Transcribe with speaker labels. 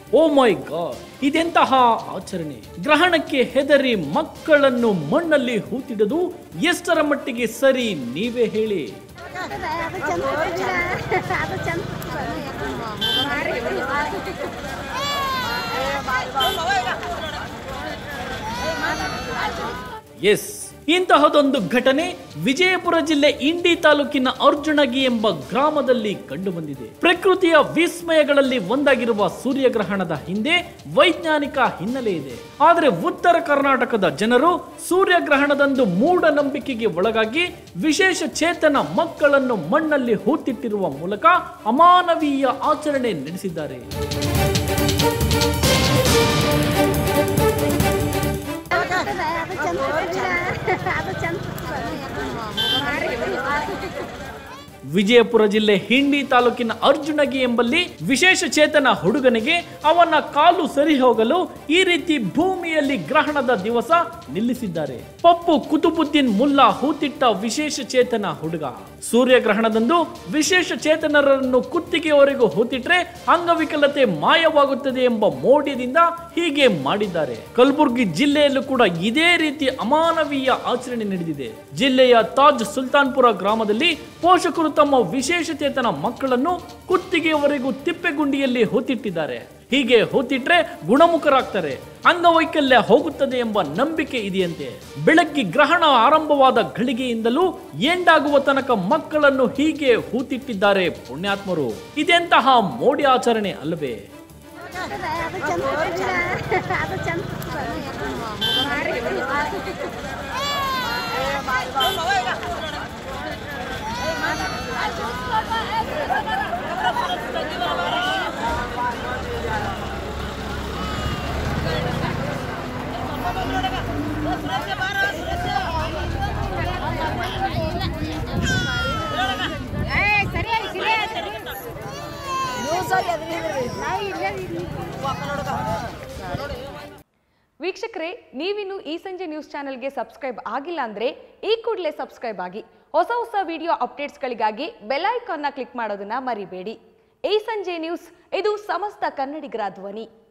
Speaker 1: ಓ ಮೈ god ಇದೆಂತಹ ಆಚರಣೆ ಗ್ರಹಣಕ್ಕೆ ಹೆದರಿ ಮಕ್ಕಳನ್ನು ಮಣ್ಣಲ್ಲಿ ಹೂತಿಡುವುದು ಎಷ್ಟರ ಮಟ್ಟಿಗೆ ಸರಿ ನೀವೇ ಹೇಳಿ
Speaker 2: ಅದು ಚಂದ ಅದು ಚಂದ
Speaker 1: ಎಸ್ ಇಂತಹದೊಂದು ಘಟನೆ ವಿಜಯಪುರ ಜಿಲ್ಲೆ ಇಂಡಿ ತಾಲೂಕಿನ ಅರ್ಜುನಗಿ ಎಂಬ ಗ್ರಾಮದಲ್ಲಿ ಕಂಡುಬಂದಿದೆ ಪ್ರಕೃತಿಯ ವಿಸ್ಮಯಗಳಲ್ಲಿ ಒಂದಾಗಿರುವ ಸೂರ್ಯಗ್ರಹಣದ ಹಿಂದೆ ವೈಜ್ಞಾನಿಕ ಹಿನ್ನೆಲೆ ಇದೆ ಆದರೆ ಉತ್ತರ ಕರ್ನಾಟಕದ ಜನರು ಸೂರ್ಯಗ್ರಹಣದಂದು ಮೂಢನಂಬಿಕೆಗೆ ಒಳಗಾಗಿ ವಿಶೇಷ ಚೇತನ ಮಕ್ಕಳನ್ನು ಮಣ್ಣಲ್ಲಿ ಹೂತಿಟ್ಟಿರುವ ಮೂಲಕ ಅಮಾನವೀಯ ಆಚರಣೆ ನಡೆಸಿದ್ದಾರೆ
Speaker 2: ಅದು ಚಂದ ಅದು ಚಂದ
Speaker 1: ವಿಜಯಪುರ ಜಿಲ್ಲೆ ಹಿಂಡಿ ತಾಲೂಕಿನ ಅರ್ಜುನಗಿ ಎಂಬಲ್ಲಿ ವಿಶೇಷ ಚೇತನ ಹುಡುಗನಿಗೆ ಅವನ ಕಾಲು ಸರಿ ಹೋಗಲು ಈ ರೀತಿ ಭೂಮಿಯಲ್ಲಿ ಗ್ರಹಣದ ದಿವಸ ನಿಲ್ಲಿಸಿದ್ದಾರೆ ಪಪ್ಪು ಕುತುಬುದ್ದೀನ್ ಮುಲ್ಲಾ ಹೂತಿಟ್ಟ ವಿಶೇಷ ಚೇತನ ಹುಡುಗ ಸೂರ್ಯಗ್ರಹಣದಂದು ವಿಶೇಷ ಚೇತನರನ್ನು ಕುತ್ತಿಗೆಯವರೆಗೂ ಹೂತಿಟ್ರೆ ಅಂಗವಿಕಲತೆ ಮಾಯವಾಗುತ್ತದೆ ಎಂಬ ಮೋಡ್ಯದಿಂದ ಹೀಗೆ ಮಾಡಿದ್ದಾರೆ ಕಲಬುರಗಿ ಜಿಲ್ಲೆಯಲ್ಲೂ ಕೂಡ ಇದೇ ರೀತಿ ಅಮಾನವೀಯ ಆಚರಣೆ ನಡೆದಿದೆ ಜಿಲ್ಲೆಯ ತಾಜ್ ಸುಲ್ತಾನ್ಪುರ ಗ್ರಾಮದಲ್ಲಿ ಪೋಷಕರು ತಮ್ಮ ವಿಶೇಷ ಚೇತನ ಮಕ್ಕಳನ್ನು ಕುತ್ತಿಗೆಯವರೆಗೂ ತಿಪ್ಪೆಗುಂಡಿಯಲ್ಲಿ ಹೂತಿಟ್ಟಿದ್ದಾರೆ ಹೀಗೆ ಹೂತಿಟ್ರೆ ಗುಣಮುಖರಾಗ್ತಾರೆ ಅಂಗವೈಕಲ್ಯ ಹೋಗುತ್ತದೆ ಎಂಬ ನಂಬಿಕೆ ಇದೆಯಂತೆ ಬೆಳಗ್ಗೆ ಗ್ರಹಣ ಆರಂಭವಾದ ಘಳಿಗೆಯಿಂದಲೂ ಎಂಡಾಗುವ ತನಕ ಮಕ್ಕಳನ್ನು ಹೀಗೆ ಹೂತಿಟ್ಟಿದ್ದಾರೆ ಪುಣ್ಯಾತ್ಮರು ಇದೆಂತಹ ಮೋಡಿ ಆಚರಣೆ ಅಲ್ಲವೇ
Speaker 2: ಅದು ಚಂದ ಅದು ಚಂದ
Speaker 3: ವೀಕ್ಷಕರೇ ನೀವಿನ್ನು ಈ ಸಂಜೆ ನ್ಯೂಸ್ ಚಾನೆಲ್ಗೆ ಸಬ್ಸ್ಕ್ರೈಬ್ ಆಗಿಲ್ಲ ಅಂದ್ರೆ ಈ ಕೂಡಲೇ ಸಬ್ಸ್ಕ್ರೈಬ್ ಆಗಿ ಹೊಸ ಹೊಸ ವಿಡಿಯೋ ಅಪ್ಡೇಟ್ಸ್ಗಳಿಗಾಗಿ ಬೆಲ್ ಐಕಾನ್ನ ಕ್ಲಿಕ್ ಮಾಡೋದನ್ನ ಮರಿಬೇಡಿ ಈ ಸಂಜೆ ನ್ಯೂಸ್ ಇದು ಸಮಸ್ತ ಕನ್ನಡಿಗರ ಧ್ವನಿ